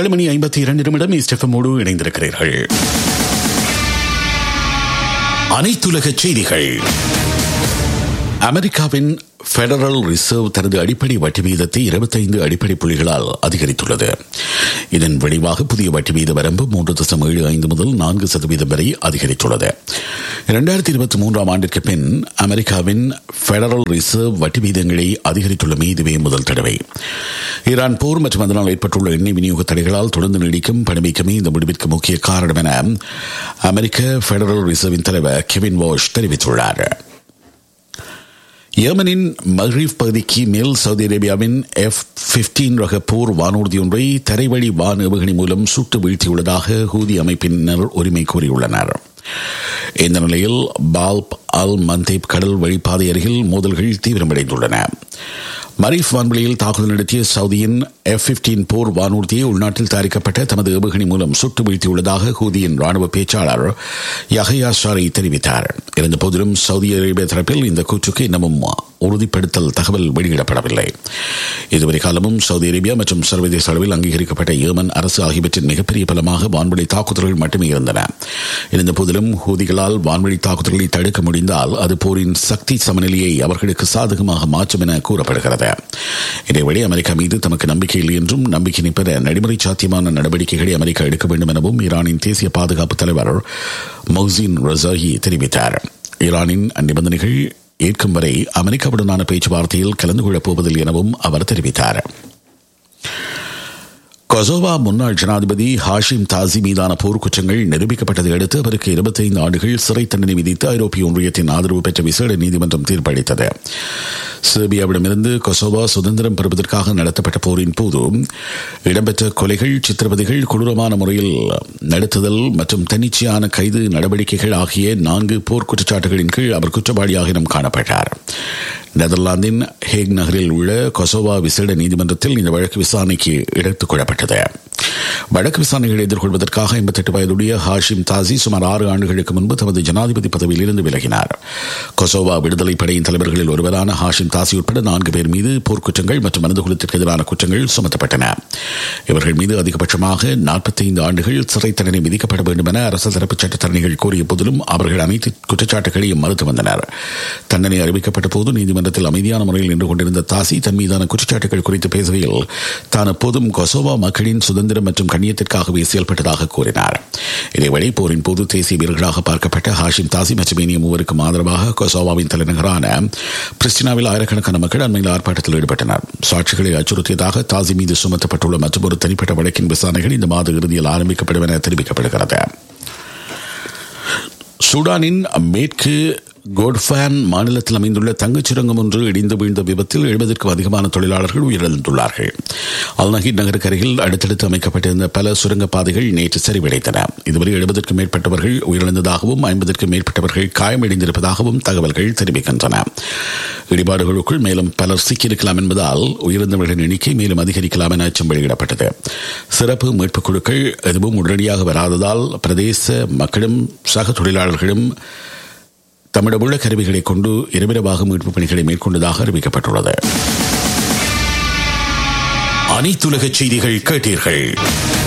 ஏழு மணி ஐம்பத்தி இரண்டு நிமிடம் இஸ்டெஃபமோடு இணைந்திருக்கிறீர்கள் அனைத்துலக செய்திகள் அமெரிக்காவின் பெடரல் ரிசர்வ் தனது அடிப்படை வட்டி வீதத்தை இருபத்தைந்து அடிப்படை புள்ளிகளால் அதிகரித்துள்ளது இதன் விளைவாக புதிய வட்டி வீத வரம்பு மூன்று தசம் ஏழு ஐந்து முதல் நான்கு சதவீதம் வரை அதிகரித்துள்ளது இரண்டாயிரத்தி இருபத்தி மூன்றாம் ஆண்டிற்கு பின் அமெரிக்காவின் பெடரல் ரிசர்வ் வட்டி வீதங்களை அதிகரித்துள்ளமை இதுவே முதல் தடவை ஈரான் போர் மற்றும் அதனால் ஏற்பட்டுள்ள எண்ணெய் விநியோக தடைகளால் தொடர்ந்து நீடிக்கும் பணவீக்கமே இந்த முடிவிற்கு முக்கிய காரணம் என அமெரிக்க பெடரல் ரிசர்வின் தலைவர் கெவின் வாஷ் தெரிவித்துள்ளார் ஏமனின் மஹ்ரீப் பகுதிக்கு மேல் சவுதி அரேபியாவின் எஃப் பிப்டீன் ரக போர் வானூர்தி ஒன்றை தரைவழி வான் ஏவுகணை மூலம் சுட்டு வீழ்த்தியுள்ளதாக ஹூதி அமைப்பினர் உரிமை கூறியுள்ளனர் இந்த நிலையில் பால்ப் அல் மந்தேப் கடல் வழிப்பாதை அருகில் மோதல்கள் தீவிரமடைந்துள்ளன மரீஃப் வான்வெளியில் தாக்குதல் நடத்திய சவுதியின் எஃப் பிப்டீன் போர் வானூர்தியை உள்நாட்டில் தயாரிக்கப்பட்ட தமது ஏவுகணை மூலம் சுட்டு வீழ்த்தியுள்ளதாக ஹூதியின் ராணுவ பேச்சாளர் யஹயா ஷாரி தெரிவித்தார் இருந்தபோதிலும் சவுதி அரேபியா தரப்பில் இந்த கூற்றுக்கு இன்னமும் உறுதிப்படுத்தல் தகவல் வெளியிடப்படவில்லை இதுவரை காலமும் சவுதி அரேபியா மற்றும் சர்வதேச அளவில் அங்கீகரிக்கப்பட்ட ஏமன் அரசு ஆகியவற்றின் மிகப்பெரிய பலமாக வான்வெளி தாக்குதல்கள் மட்டுமே இருந்தன இருந்தபோதிலும் ஹூதிகளால் வான்வெளி தாக்குதல்களை தடுக்க முடிந்தால் அது போரின் சக்தி சமநிலையை அவர்களுக்கு சாதகமாக மாற்றும் என கூறப்படுகிறது இதேவழி அமெரிக்கா மீது தமக்கு நம்பிக்கை இல்லை என்றும் நம்பிக்கையை பெற நடைமுறை சாத்தியமான நடவடிக்கைகளை அமெரிக்கா எடுக்க வேண்டும் எனவும் ஈரானின் தேசிய பாதுகாப்பு தலைவர் மௌசின் ரசாஹி தெரிவித்தார் ஈரானின் நிபந்தனைகள் ஏற்கும் வரை அமெரிக்காவுடனான பேச்சுவார்த்தையில் கலந்து கொள்ளப் போவதில்லை எனவும் அவர் தெரிவித்தார் கொசோவா முன்னாள் ஜனாதிபதி ஹாஷிம் தாசி மீதான போர்க்குற்றங்கள் நிரூபிக்கப்பட்டதை அடுத்து அவருக்கு இருபத்தைந்து ஆண்டுகள் சிறை தண்டனை விதித்து ஐரோப்பிய ஒன்றியத்தின் ஆதரவு பெற்ற விசேட நீதிமன்றம் தீர்ப்பளித்தது செர்பியாவிடமிருந்து கொசோவா சுதந்திரம் பெறுவதற்காக நடத்தப்பட்ட போரின் போது இடம்பெற்ற கொலைகள் சித்திரவதைகள் கொடூரமான முறையில் நடத்துதல் மற்றும் தன்னிச்சையான கைது நடவடிக்கைகள் ஆகிய நான்கு போர் குற்றச்சாட்டுகளின் கீழ் அவர் குற்றவாளியாக இனம் காணப்பட்டார் நெதர்லாந்தின் ஹேக் நகரில் உள்ள கொசோவா விசேட நீதிமன்றத்தில் இந்த வழக்கு விசாரணைக்கு எடுத்துக் கொள்ளப்பட்டது வழக்கு விசாரணைகளை எதிர்கொள்வதற்காக ஐம்பத்தெட்டு வயதுடைய ஹாஷிம் தாசி சுமார் ஆறு ஆண்டுகளுக்கு முன்பு தமது ஜனாதிபதி பதவியில் இருந்து விலகினார் கொசோவா விடுதலை படையின் தலைவர்களில் ஒருவரான ஹாஷிம் தாசி உட்பட நான்கு பேர் மீது போர்க்குற்றங்கள் மற்றும் மனித குலத்திற்கு எதிரான குற்றங்கள் சுமத்தப்பட்டன இவர்கள் மீது அதிகபட்சமாக நாற்பத்தைந்து ஆண்டுகள் சிறை தண்டனை விதிக்கப்பட வேண்டும் என அரசு தரப்பு சட்டத்தரணிகள் கூறிய போதிலும் அவர்கள் அனைத்து குற்றச்சாட்டுகளையும் மறுத்து வந்தனர் தண்டனை அறிவிக்கப்பட்ட போது நீதிமன்றத்தில் அமைதியான முறையில் நின்று கொண்டிருந்த தாசி தன் மீதான குற்றச்சாட்டுகள் குறித்து பேசுகையில் தான் எப்போதும் கொசோவா மக்களின் சுதந்திரம் மற்றும் கண்ணியத்திற்காகவே செயல்பட்டதாக கூறினார் இதேவேளை போரின் போது தேசிய வீரர்களாக பார்க்கப்பட்ட ஹாஷிம் தாசி மற்றும் இனிய மூவருக்கும் ஆதரவாக கொசோவாவின் தலைநகரான பிரிஸ்டினாவில் ஆயிரக்கணக்கான மக்கள் அண்மையில் ஆர்ப்பாட்டத்தில் ஈடுபட்டனர் சாட்சிகளை அச்சுறுத்தியதாக தாசி மீது சுமத்தப்பட்டுள்ள மற்றொரு தனிப்பட்ட வழக்கின் விசாரணைகள் இந்த மாத இறுதியில் ஆரம்பிக்கப்படும் என தெரிவிக்கப்படுகிறது சூடானின் மேற்கு கோட்ஃபேன் மாநிலத்தில் அமைந்துள்ள தங்கச் சுரங்கம் ஒன்று இடிந்து வீழ்ந்த விபத்தில் எழுபதற்கும் அதிகமான தொழிலாளர்கள் உயிரிழந்துள்ளார்கள் அல்நகீர் நகருக்கருகில் அடுத்தடுத்து அமைக்கப்பட்டிருந்த பல சுரங்கப் பாதைகள் நேற்று சரிவடைந்தன இதுவரை எழுபதற்கும் மேற்பட்டவர்கள் உயிரிழந்ததாகவும் ஐம்பதற்கும் மேற்பட்டவர்கள் காயமடைந்திருப்பதாகவும் தகவல்கள் தெரிவிக்கின்றன இடிபாடுகளுக்குள் மேலும் பலர் சிக்கியிருக்கலாம் என்பதால் உயிரிழந்தவர்களின் எண்ணிக்கை மேலும் அதிகரிக்கலாம் என அச்சம் வெளியிடப்பட்டது சிறப்பு மீட்புக் குழுக்கள் எதுவும் உடனடியாக வராததால் பிரதேச மக்களும் சக தொழிலாளர்களும் தம்மிடமுள்ள கருவிகளை கொண்டு இரவிரவாக மீட்புப் பணிகளை மேற்கொண்டதாக அறிவிக்கப்பட்டுள்ளது அனைத்துலக செய்திகள் கேட்டீர்கள்